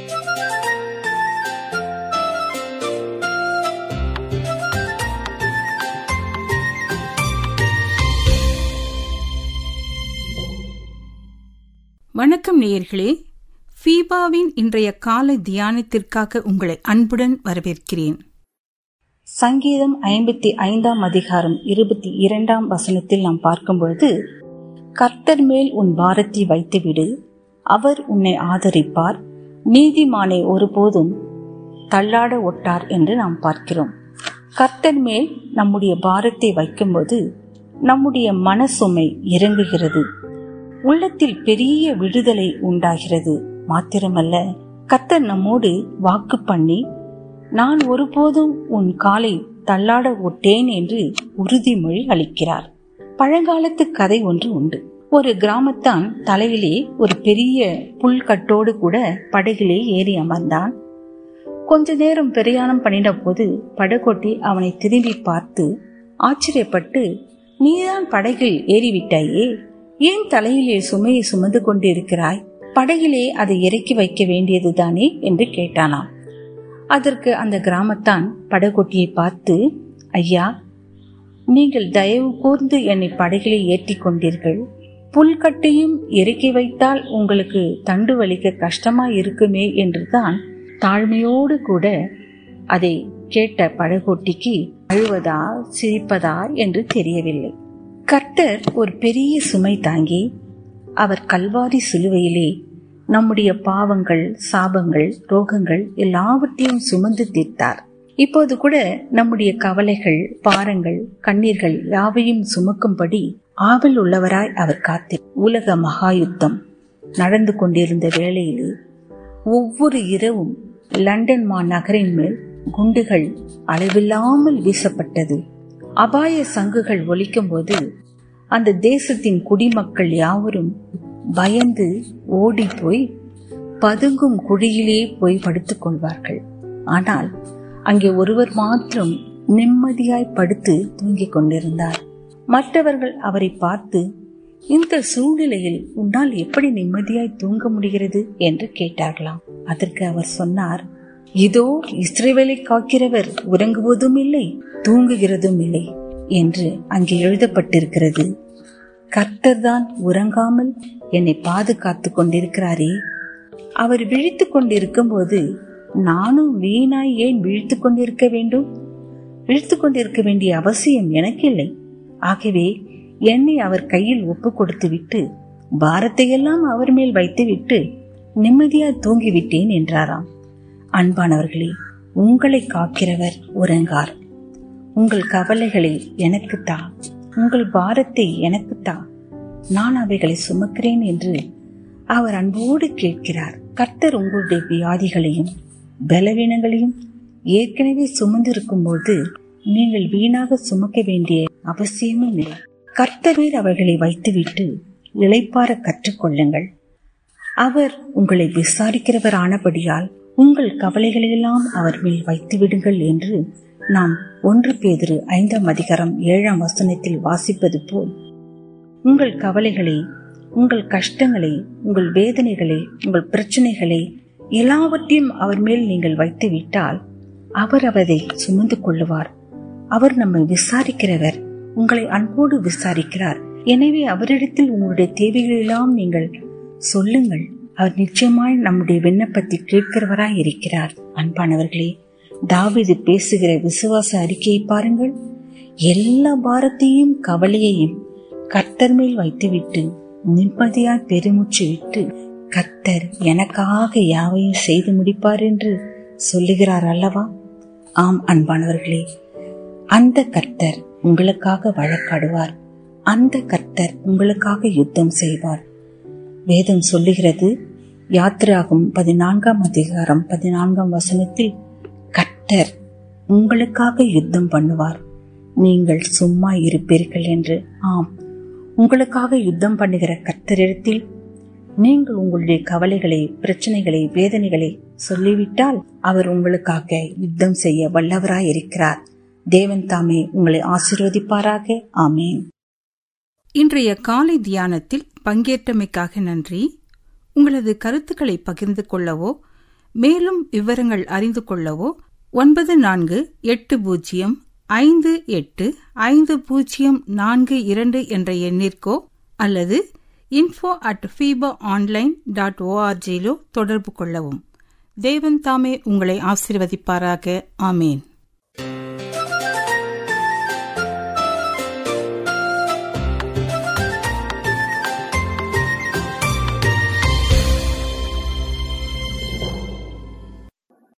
வணக்கம் நேயர்களே ஃபீபாவின் இன்றைய காலை தியானத்திற்காக உங்களை அன்புடன் வரவேற்கிறேன் சங்கீதம் ஐம்பத்தி ஐந்தாம் அதிகாரம் இருபத்தி இரண்டாம் வசனத்தில் நாம் பார்க்கும் பொழுது கர்த்தர் மேல் உன் பாரத்தை வைத்துவிடு அவர் உன்னை ஆதரிப்பார் நீதிமானை ஒருபோதும் தள்ளாட ஒட்டார் என்று நாம் பார்க்கிறோம் கர்த்தர் மேல் நம்முடைய பாரத்தை வைக்கும்போது நம்முடைய மனசுமை இறங்குகிறது உள்ளத்தில் பெரிய விடுதலை உண்டாகிறது மாத்திரமல்ல கர்த்தர் நம்மோடு வாக்கு பண்ணி நான் ஒருபோதும் உன் காலை தள்ளாட ஒட்டேன் என்று உறுதிமொழி அளிக்கிறார் பழங்காலத்து கதை ஒன்று உண்டு ஒரு கிராமத்தான் தலையிலே ஒரு பெரிய புல்கட்டோடு கூட படகிலே ஏறி அமர்ந்தான் கொஞ்ச நேரம் பிரயாணம் பண்ணின போது படகோட்டி அவனை திரும்பி பார்த்து ஆச்சரியப்பட்டு நீதான் படகில் ஏறிவிட்டாயே ஏன் தலையிலே சுமையை சுமந்து கொண்டிருக்கிறாய் படகிலே அதை இறக்கி வைக்க வேண்டியதுதானே என்று கேட்டானாம் அதற்கு அந்த கிராமத்தான் படகொட்டியை பார்த்து ஐயா நீங்கள் தயவு கூர்ந்து என்னை படகிலே ஏற்றி கொண்டீர்கள் புல்கட்டையும் இறக்கி வைத்தால் உங்களுக்கு தண்டு வலிக்க கஷ்டமா இருக்குமே என்றுதான் தாழ்மையோடு கூட அதை கேட்ட படகோட்டிக்கு அழுவதா சிரிப்பதா என்று தெரியவில்லை கர்த்தர் ஒரு பெரிய சுமை தாங்கி அவர் கல்வாரி சிலுவையிலே நம்முடைய பாவங்கள் சாபங்கள் ரோகங்கள் எல்லாவற்றையும் சுமந்து தீர்த்தார் இப்போது கூட நம்முடைய கவலைகள் பாரங்கள் கண்ணீர்கள் யாவையும் சுமக்கும்படி ஆவல் உள்ளவராய் அவர் காத்து உலக மகாயுத்தம் நடந்து கொண்டிருந்த வேளையிலே ஒவ்வொரு இரவும் லண்டன் மாநகரின் மேல் குண்டுகள் அளவில்லாமல் வீசப்பட்டது அபாய சங்குகள் ஒலிக்கும் போது அந்த தேசத்தின் குடிமக்கள் யாவரும் பயந்து ஓடி போய் பதுங்கும் குழியிலே போய் படுத்துக் கொள்வார்கள் ஆனால் அங்கே ஒருவர் மாத்திரம் நிம்மதியாய் படுத்து தூங்கிக் கொண்டிருந்தார் மற்றவர்கள் அவரை பார்த்து இந்த சூழ்நிலையில் உன்னால் எப்படி நிம்மதியாய் தூங்க முடிகிறது என்று கேட்டார்களாம் அதற்கு அவர் சொன்னார் இதோ இஸ்ரேவேலை காக்கிறவர் உறங்குவதும் இல்லை தூங்குகிறதும் இல்லை என்று அங்கே எழுதப்பட்டிருக்கிறது கர்த்தர் தான் உறங்காமல் என்னை பாதுகாத்து கொண்டிருக்கிறாரே அவர் விழித்து கொண்டிருக்கும் போது நானும் வீணாய் ஏன் விழித்து கொண்டிருக்க வேண்டும் விழித்து கொண்டிருக்க வேண்டிய அவசியம் எனக்கு இல்லை ஆகவே என்னை அவர் கையில் ஒப்பு கொடுத்து விட்டு பாரத்தையெல்லாம் அவர் மேல் வைத்து விட்டு நிம்மதியா தூங்கிவிட்டேன் என்றாராம் அன்பானவர்களே உங்களை காக்கிறவர் உறங்கார் உங்கள் கவலைகளை எனக்கு தா உங்கள் பாரத்தை எனக்கு தா நான் அவைகளை சுமக்கிறேன் என்று அவர் அன்போடு கேட்கிறார் கர்த்தர் உங்களுடைய வியாதிகளையும் பலவீனங்களையும் ஏற்கனவே சுமந்திருக்கும் போது நீங்கள் வீணாக சுமக்க வேண்டிய அவசியமும் இல்லை கர்த்தர் மேல் அவர்களை வைத்துவிட்டு இளைப்பார கற்றுக்கொள்ளுங்கள் அவர் உங்களை விசாரிக்கிறவர் ஆனபடியால் உங்கள் கவலைகளையெல்லாம் அவர் மேல் வைத்து விடுங்கள் என்று நாம் ஒன்று பேதிரு ஐந்தாம் அதிகாரம் ஏழாம் வசனத்தில் வாசிப்பது போல் உங்கள் கவலைகளை உங்கள் கஷ்டங்களை உங்கள் வேதனைகளை உங்கள் பிரச்சனைகளை எல்லாவற்றையும் அவர் மேல் நீங்கள் வைத்து விட்டால் அவர் அவரை சுமந்து கொள்ளுவார் அவர் நம்மை விசாரிக்கிறவர் உங்களை அன்போடு விசாரிக்கிறார் எனவே அவரிடத்தில் உங்களுடைய தேவைகளெல்லாம் நீங்கள் சொல்லுங்கள் அவர் நிச்சயமாய் நம்முடைய விண்ணப்பத்தை கேட்கிறவராய் இருக்கிறார் அன்பானவர்களே தாவிது பேசுகிற விசுவாச அறிக்கையை பாருங்கள் எல்லா பாரத்தையும் கவலையையும் கர்த்தர் மேல் வைத்துவிட்டு நிம்மதியாய் பெருமூச்சு விட்டு கர்த்தர் எனக்காக யாவையும் செய்து முடிப்பார் என்று சொல்லுகிறார் அல்லவா ஆம் அன்பானவர்களே அந்த கர்த்தர் உங்களுக்காக வழக்காடுவார் அந்த கர்த்தர் உங்களுக்காக யுத்தம் செய்வார் வேதம் சொல்லுகிறது யாத்திராகும் பதினான்காம் அதிகாரம் பதினான்காம் வசனத்தில் கர்த்தர் உங்களுக்காக யுத்தம் பண்ணுவார் நீங்கள் சும்மா இருப்பீர்கள் என்று ஆம் உங்களுக்காக யுத்தம் பண்ணுகிற கர்த்தரிடத்தில் நீங்கள் உங்களுடைய கவலைகளை பிரச்சனைகளை வேதனைகளை சொல்லிவிட்டால் அவர் உங்களுக்காக யுத்தம் செய்ய வல்லவராய் இருக்கிறார் தேவன் தாமே உங்களை ஆசீர்வதிப்பாராக ஆமேன் இன்றைய காலை தியானத்தில் பங்கேற்றமைக்காக நன்றி உங்களது கருத்துக்களை பகிர்ந்து கொள்ளவோ மேலும் விவரங்கள் அறிந்து கொள்ளவோ ஒன்பது நான்கு எட்டு பூஜ்ஜியம் ஐந்து எட்டு ஐந்து பூஜ்ஜியம் நான்கு இரண்டு என்ற எண்ணிற்கோ அல்லது info at FEBA online dot ஓஆர்ஜியிலோ தொடர்பு கொள்ளவும் தேவன் தாமே உங்களை ஆசிர்வதிப்பாராக ஆமேன்